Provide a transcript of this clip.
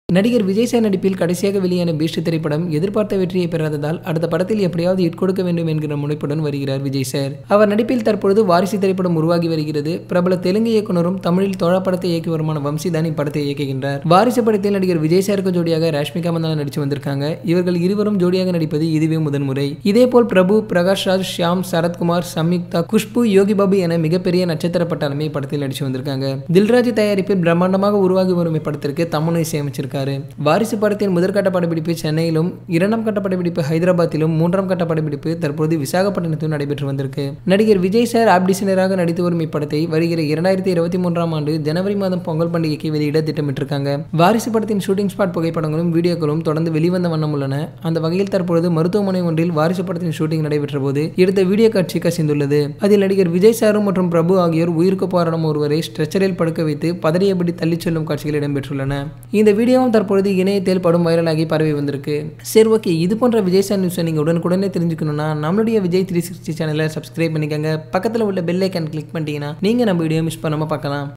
நடிகர் விஜய் சார் நடிப்பில் கடைசியாக வெளியான பீஸ்ட் திரைப்படம் எதிர்பார்த்த வெற்றியை பெறாததால் அடுத்த படத்தில் எப்படியாவது இட் கொடுக்க வேண்டும் என்கிற முனைப்புடன் வருகிறார் விஜய் சார் அவர் நடிப்பில் தற்பொழுது வாரிசு திரைப்படம் உருவாகி வருகிறது பிரபல தெலுங்கு இயக்குனரும் தமிழில் தோழா படத்தை இயக்கி வருமான வம்சி தான் இப்படத்தை இயக்குகின்றார் வாரிசு படத்தில் நடிகர் விஜய் சாருக்கு ஜோடியாக ராஷ்மிகா மந்தனா நடித்து வந்திருக்காங்க இவர்கள் இருவரும் ஜோடியாக நடிப்பது இதுவே முதன்முறை இதேபோல் பிரபு பிரகாஷ் ராஜ் ஷியாம் சரத்குமார் சம்யுக்தா குஷ்பு யோகி பாபு என மிகப்பெரிய நட்சத்திர பட்டாளமே படத்தில் நடித்து வந்திருக்காங்க தில்ராஜ் தயாரிப்பில் பிரம்மாண்டமாக உருவாகி வரும் இப்படத்திற்கு தமனு இசையமைச்சிருக்காரு வாரிசு படத்தின் முதற்கட்ட படப்பிடிப்பு சென்னையிலும் இரண்டாம் கட்ட படப்பிடிப்பு ஹைதராபாத்திலும் மூன்றாம் கட்ட படப்பிடிப்பு தற்போது விசாகப்பட்டினத்திலும் நடைபெற்று வந்திருக்கு நடிகர் விஜய் சார் ஆப் டிசைனராக நடித்து வரும் இப்படத்தை வருகிற இரண்டாயிரத்தி இருபத்தி மூன்றாம் ஆண்டு ஜனவரி மாதம் பொங்கல் பண்டிகைக்கு வெளியிட திட்டமிட்டிருக்காங்க வாரிசு படத்தின் ஷூட்டிங் ஸ்பாட் புகைப்படங்களும் வீடியோக்களும் தொடர்ந்து வெளிவந்த வண்ணம் உள்ளன அந்த வகையில் தற்பொழுது மருத்துவமனை ஒன்றில் வாரிசு படத்தின் ஷூட்டிங் நடைபெற்ற போது எடுத்த வீடியோ காட்சி கசிந்துள்ளது அதில் நடிகர் விஜய் சாரும் மற்றும் பிரபு ஆகியோர் உயிருக்கு போராடும் ஒருவரை ஸ்ட்ரெச்சரில் படுக்க வைத்து பதறியபடி தள்ளிச் செல்லும் காட்சிகள் இடம்பெற்றுள்ளன இந்த வீடியோவும் தற்பொழுது இணையத்தில் படும் வைரலாகி பரவி வந்திருக்கு சரி ஓகே இது போன்ற விஜய் சார் நியூஸை நீங்கள் உடனுக்குடனே தெரிஞ்சுக்கணும்னா நம்மளுடைய விஜய் த்ரீ சிக்ஸ்டி சேனலை சப்ஸ்கிரைப் பண்ணிக்கோங்க பக்கத்தில் உள்ள பெல் ஐக்கான் கிளிக் பண்ணிட்டீங்கன்னா நீங்கள் நம்ம வீடியோ மிஸ் பண்ணாமல் பார்க்கலாம்